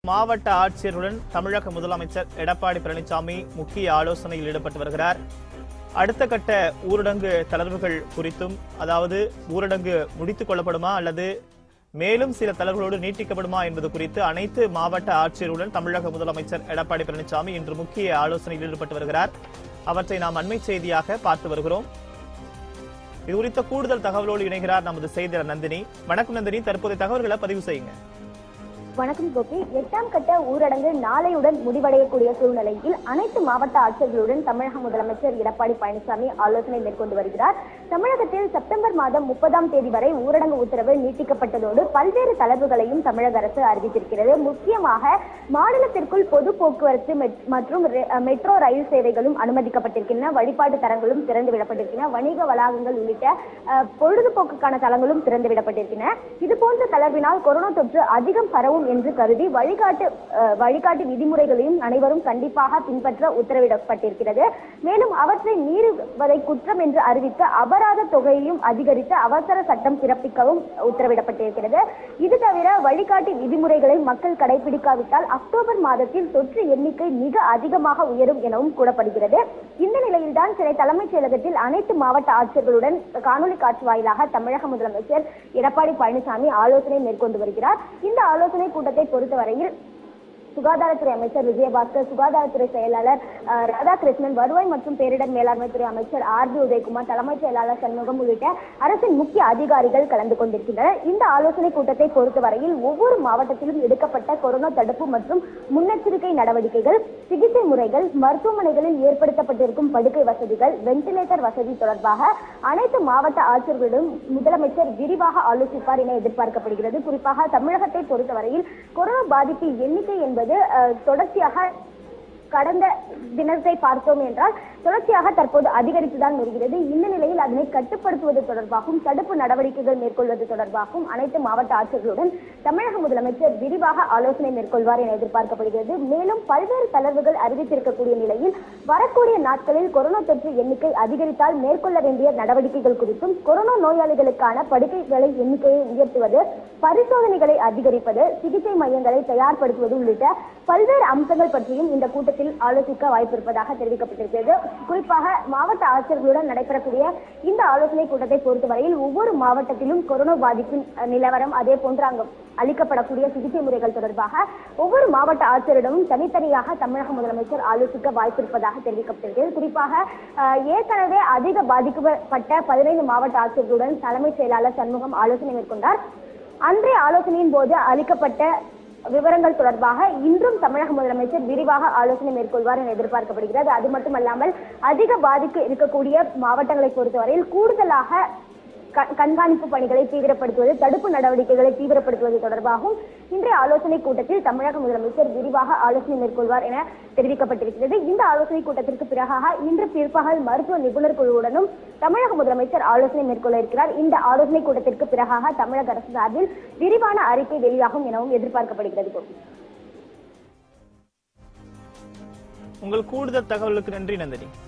மாவட்ட ஆட்சியருடன் தமிழக முதலமைச்சர் எடப்பாடி பழனிசாமி முக்கிய ஆலோசனையில் ஈடுபட்டு வருகிறார் அடுத்த கட்ட ஊரடங்கு தளர்வுகள் குறித்தும் அதாவது ஊரடங்கு முடித்துக் கொள்ளப்படுமா அல்லது மேலும் சில தளர்வுகளோடு நீட்டிக்கப்படுமா என்பது குறித்து அனைத்து மாவட்ட ஆட்சியருடன் தமிழக முதலமைச்சர் எடப்பாடி பழனிசாமி இன்று முக்கிய ஆலோசனையில் ஈடுபட்டு வருகிறார் அவற்றை நாம் அண்மை செய்தியாக பார்த்து வருகிறோம் இது குறித்த கூடுதல் தகவலோடு இணைகிறார் நமது செய்தியாளர் நந்தினி வணக்கம் நந்தினி தற்போதைய தகவல்களை பதிவு செய்யுங்க வணக்கம் கோபி எட்டாம் கட்ட ஊரடங்கு நாளையுடன் முடிவடையக்கூடிய சூழ்நிலையில் அனைத்து மாவட்ட ஆட்சியர்களுடன் தமிழக முதலமைச்சர் எடப்பாடி பழனிசாமி ஆலோசனை மேற்கொண்டு வருகிறார் தமிழகத்தில் செப்டம்பர் மாதம் முப்பதாம் தேதி வரை ஊரடங்கு உத்தரவு நீட்டிக்கப்பட்டதோடு பல்வேறு தளர்வுகளையும் தமிழக அரசு அறிவித்திருக்கிறது முக்கியமாக மாநிலத்திற்குள் பொது போக்குவரத்து மெட்- மற்றும் ரெ- மெட்ரோ ரயில் சேவைகளும் அனுமதிக்கப்பட்டிருக்கின்றன வழிபாட்டு தரங்களும் திறந்து விடப்பட்டிருக்கின்றன வணிக வளாகங்கள் உள்ளிட்ட அஹ், பொழுதுபோக்குக்கான தளங்களும் திறந்து விடப்பட்டிருக்கின்றன இது போன்ற தளர்வினால் கொரோனா தொற்று அதிகம் பரவும் என்று கருதி வழிகாட்டு அஹ், வழிகாட்டு விதிமுறைகளையும் அனைவரும் கண்டிப்பாக பின்பற்ற உத்தரவிடப்பட்டிருக்கிறது மேலும் அவற்றை மீறுவதை குற்றம் என்று அறிவித்து அபராத தொகையையும் அதிகரித்து அவசர சட்டம் பிறப்பிக்கவும் உத்தரவிடப்பட்டிருக்கிறது இது தவிர வழிகாட்டி விதிமுறைகளை மக்கள் கடைபிடிக்காவிட்டால் அக்டோபர் மாதத்தில் தொற்று எண்ணிக்கை மிக அதிகமாக உயரும் எனவும் கூறப்படுகிறது இந்த நிலையில்தான் சென்னை தலைமைச் செயலகத்தில் அனைத்து மாவட்ட ஆட்சியர்களுடன் காணொலி காட்சி வாயிலாக தமிழக முதலமைச்சர் எடப்பாடி பழனிசாமி ஆலோசனை மேற்கொண்டு வருகிறார் இந்த ஆலோசனை கூட்டத்தை பொறுத்தவரையில் சுகாதாரத்துறை அமைச்சர் விஜயபாஸ்கர் சுகாதாரத்துறை செயலாளர் அஹ், ராதாகிருஷ்ணன் வருவாய் மற்றும் பேரிடர் மேலாண்மை துறை அமைச்சர் ஆர் பி உதயகுமார் தலைமைச் செயலாளர் சண்முகம் உள்ளிட்ட அரசின் முக்கிய அதிகாரிகள் கலந்து கொண்டிருக்கின்றனர் இந்த ஆலோசனை கூட்டத்தை பொறுத்தவரையில் ஒவ்வொரு மாவட்டத்திலும் எடுக்கப்பட்ட கொரோனா தடுப்பு மற்றும் முன்னெச்சரிக்கை நடவடிக்கைகள் சிகிச்சை முறைகள் மருத்துவமனைகளில் ஏற்படுத்தப்பட்டிருக்கும் படுக்கை வசதிகள் வென்டிலேட்டர் வசதி தொடர்பாக அனைத்து மாவட்ட ஆட்சியர்களுடன் முதலமைச்சர் விரிவாக ஆலோசிப்பார் என எதிர்பார்க்கப்படுகிறது குறிப்பாக தமிழகத்தை பொறுத்தவரையில் கொரோனா பாதிப்பு எண்ணிக்கை என்பது அஹ், தொடர்ச்சியாக கடந்த தினத்தை பார்த்தோம் என்றால் தொடர்ச்சியாக தற்போது அதிகரித்துதான் வருகிறது இந்த நிலையில் அதனை கட்டுப்படுத்துவது தொடர்பாகவும் தடுப்பு நடவடிக்கைகள் மேற்கொள்வது தொடர்பாகவும் அனைத்து மாவட்ட ஆட்சியர்களுடன் தமிழக முதலமைச்சர் விரிவாக ஆலோசனை மேற்கொள்வார் என எதிர்பார்க்கப்படுகிறது மேலும் பல்வேறு தளர்வுகள் அறிவித்திருக்கக்கூடிய நிலையில் வரக்கூடிய நாட்களில் கொரோனா தொற்று எண்ணிக்கை அதிகரித்தால் மேற்கொள்ள வேண்டிய நடவடிக்கைகள் குறித்தும் கொரோனா நோயாளிகளுக்கான படுக்கைகளை எண்ணிக்கையை உயர்த்துவது பரிசோதனைகளை அதிகரிப்பது சிகிச்சை மையங்களை தயார்படுத்துவது உள்ளிட்ட பல்வேறு அம்சங்கள் பற்றியும் இந்த கூட்டத்தில் ஆலோசிக்க வாய்ப்பிருப்பதாக தெரிவிக்கப்பட்டிருக்கிறது குறிப்பாக மாவட்ட ஆட்சியர்களுடன் நடைபெறக்கூடிய இந்த ஆலோசனை கூட்டத்தை பொறுத்தவரையில் ஒவ்வொரு மாவட்டத்திலும் கொரோனா பாதிப்பின் அஹ், நிலவரம் அதே போன்று அங்கு அளிக்கப்படக்கூடிய சிகிச்சை முறைகள் தொடர்பாக ஒவ்வொரு மாவட்ட ஆட்சியரிடமும் தனித்தனியாக தமிழக முதலமைச்சர் ஆலோசிக்க வாய்ப்பிருப்பதாக தெரிவிக்கப்பட்டிருக்கிறது குறிப்பாக அஹ், ஏற்கனவே அதிக பாதிக்கப்பட்ட பதினைந்து மாவட்ட ஆட்சியர்களுடன் தலைமைச் செயலாளர் சண்முகம் ஆலோசனை மேற்கொண்டார் அன்றைய ஆலோசனையின் போது அளிக்கப்பட்ட விவரங்கள் தொடர்பாக இன்றும் தமிழக முதலமைச்சர் விரிவாக ஆலோசனை மேற்கொள்வார் என எதிர்பார்க்கப்படுகிறது அது மட்டுமல்லாமல் அதிக பாதிப்பு இருக்கக்கூடிய மாவட்டங்களை பொறுத்தவரையில் கூடுதலாக க- கண்காணிப்பு பணிகளை தீவிரப்படுத்துவது தடுப்பு நடவடிக்கைகளை தீவிரப்படுத்துவது தொடர்பாகவும் இன்றைய ஆலோசனை கூட்டத்தில் தமிழக முதலமைச்சர் விரிவாக ஆலோசனை மேற்கொள்வார் என தெரிவிக்கப்பட்டிருக்கிறது இந்த ஆலோசனை கூட்டத்திற்கு பிறகாக இன்று பிற்பகல் மருத்துவ நிபுணர் குழுவுடனும் தமிழக முதலமைச்சர் ஆலோசனை மேற்கொள்ள இருக்கிறார் இந்த ஆலோசனை கூட்டத்திற்கு பிறகாக தமிழக அரசு சார்பில் விரிவான அறிக்கை வெளியாகும் எனவும் எதிர்பார்க்கப்படுகிறது கோபி. உங்கள் கூடுதல் தகவலுக்கு நன்றி நந்தினி